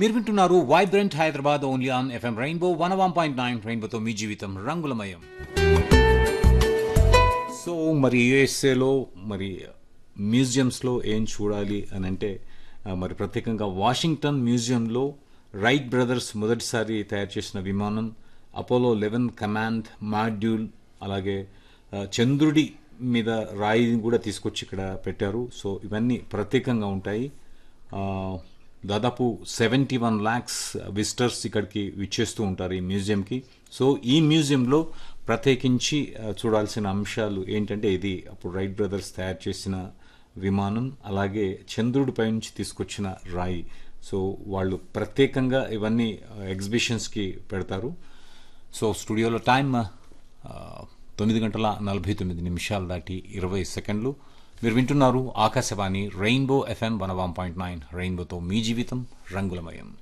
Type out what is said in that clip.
మీరు వింటున్నారు vibrant Hyderabad only on FM rainbow one one point nine రెయిన్బోతో మీ జీవితం రంగులమయం సో మరి యుఎస్ఏలో మరి మ్యూజియంస్లో ఏం చూడాలి అని అంటే ఆ, మరి ప్రత్యేకంగా వాషింగ్టన్ మ్యూజియంలో రైట్ బ్రదర్స్ మొదటిసారి తయారు చేసిన విమానం అపోలో లెవెన్ కమాండ్ మాడ్యూల్ అలాగే ఆ, చంద్రుడి మీద రాయిని కూడా తీసుకొచ్చి ఇక్కడ పెట్టారు సో ఇవన్నీ ప్రత్యేకంగా ఉంటాయి ఆ, దాదాపు సెవెంటీ వన్ ల్యాక్స్ విజిటర్స్ ఇక్కడికి విచ్చేస్తూ ఉంటారు ఈ మ్యూజియంకి సో ఈ మ్యూజియంలో ప్రత్యేకించి ఆ, చూడాల్సిన అంశాలు ఏంటంటే ఇది అప్పుడు రైట్ బ్రదర్స్ తయారు చేసిన విమానం అలాగే చంద్రుడిపై నుంచి తీసుకొచ్చిన రాయి సో వాళ్ళు ప్రత్యేకంగా ఇవన్నీ ఎగ్జిబిషన్స్కి పెడతారు సో స్టూడియోలో టైం ఆ, తొమ్మిది గంటల నలభై తొమ్మిది నిమిషాలు దాటి ఇరవై సెకండ్లు మీరు వింటున్నారు Akashvani rainbow FM one one point nine రెయిన్బోతో మీ జీవితం రంగులమయం